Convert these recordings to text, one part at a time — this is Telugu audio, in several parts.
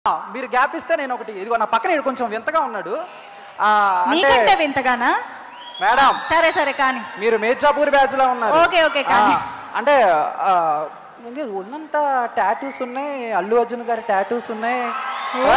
మీరు గ్యాప్ ఇస్తే నేను ఒకటి ఇదిగో నా పక్కన ఈడు కొంచెం వింతగా ఉన్నాడు ఆ, అంటే నీకంటే వింతగానా మేడం సరే సరే కానీ మీరు మేర్జాపూర్ బ్యాచ్ లో ఉన్నారు ఓకే, ఓకే, కానీ. ఆ, అంటే ఆ, ఇంకా ఉన్నంత టాటూస్ ఉన్నాయి అల్లు అర్జున్ గారి టాటూస్ ఉన్నాయి ఆ,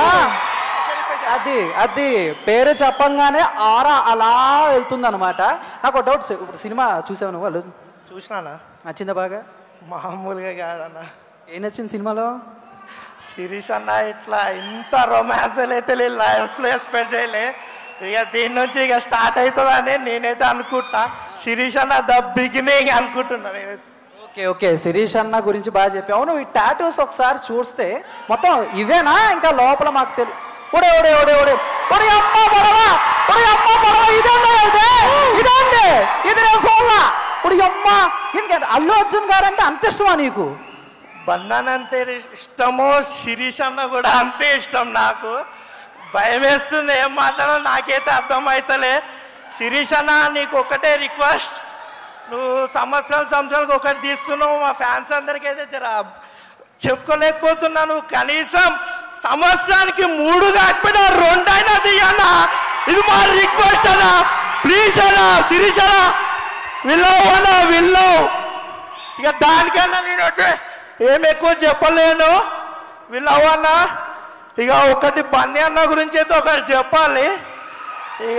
అది అది పేరు చెప్పంగానే ఆరా అలా వెళ్తుంది అనమాట నాకు ఒక డౌట్ ఇప్పుడు సినిమా చూసావు నువ్వు అల్లు చూసినానా నచ్చిందా బాగా మామూలుగా కాదన్న ఏం నచ్చింది సినిమాలో సిరీస్ అన్న ఇట్లా ఇంత రొమాన్స్ అయితే లైఫ్లో ఎక్స్పెక్ట్ చేయలే ఇక దీని నుంచి ఇక స్టార్ట్ అవుతుందని నేనైతే అనుకుంటా శిరీష్ అన్న ద బిగినింగ్ అనుకుంటున్నా నేనైతే ఓకే ఓకే శిరీష్ అన్న గురించి బాగా చెప్పావు అవును ఈ టాటూస్ ఒకసారి చూస్తే మొత్తం ఇవేనా ఇంకా లోపల మాకు తెలియదు ఒడే ఒడే ఒడే ఒడే ఒడే అమ్మ పొడవ ఒడే అమ్మ పొడవ ఇదేందా ఇదే ఇదేంది ఇది నేను చూడలా ఇప్పుడు అమ్మ ఇంకా అల్లు అర్జున్ గారు అంటే అంత ఇష్టమా నీకు బంధన్ అంతే ఇష్టమో శిరీష్ అన్న కూడా అంతే ఇష్టం నాకు భయం వేస్తుంది ఏం మాట్లాడో నాకైతే అర్థమవుతలే శిరీష్ అన్న నీకు ఒకటే రిక్వెస్ట్ నువ్వు సంవత్సరాలు సంవత్సరాలకు ఒకటి తీస్తున్నావు మా ఫ్యాన్స్ అందరికీ అయితే జర చెప్పుకోలేకపోతున్నాను కనీసం సంవత్సరానికి మూడు కాకపోయినా రెండైనా తీయన్నా ఇది మా రిక్వెస్ట్ అన్నా ప్లీజ్ అన్నా శిరీష్ అన్నా విల్లవ్ అన్నా విల్లవ్ ఇక దానికన్నా నేను వచ్చి ఏం ఎక్కువ చెప్పలేను వీళ్ళవన్న ఇక ఒకటి బన్నీ అన్న గురించి అయితే ఒకటి చెప్పాలి ఇక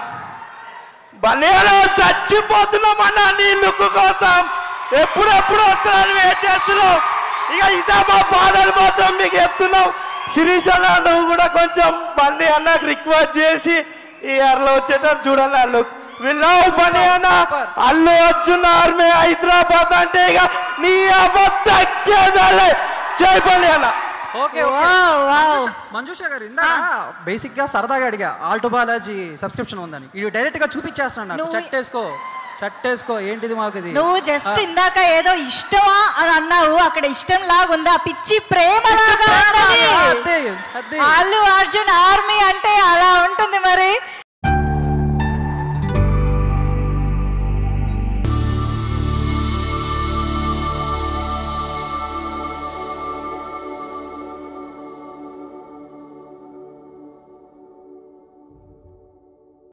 బన్నీ అన్న చచ్చిపోతున్నామన్న నీ లుక్ కోసం ఎప్పుడెప్పుడు వస్తారని వెయిట్ చేస్తున్నాం ఇక ఇదే మా బాధలు మాత్రం మీకు చెప్తున్నాం శిరీష్ అన్న నువ్వు కూడా కొంచెం బన్నీ అన్నకు రిక్వెస్ట్ చేసి ఈ ఇయర్లో వచ్చేటట్టు చూడాలి ఆ లుక్ వీళ్ళు బన్నీ అన్న అల్లు అర్జున్ ఆర్మీ హైదరాబాద్ అంటే ఇక నీ అబద్ధకేదాలే జై బన్నీ అన్న ఓకే వావ్, వావ్. మంజుష గారు ఇందా బేసిక్ గా సరదాగా అడిగా ఆల్టో బాలాజీ సబ్స్క్రిప్షన్ ఉందని ఇది డైరెక్ట్ గా చూపించేస్తున్నాడు నాకు నువ్వు- షర్ట్ వేసుకో షర్ట్ వేసుకో ఏంటిది మాకు ఇది నువ్వు జస్ట్ ఇందాక ఏదో ఇష్టమా అని అన్నావు అక్కడ ఇష్టం లాగా ఉంది ఆ పిచ్చి ప్రేమ లాగా ఉన్నది. అదే అదే అల్లు అర్జున్ ఆర్మీ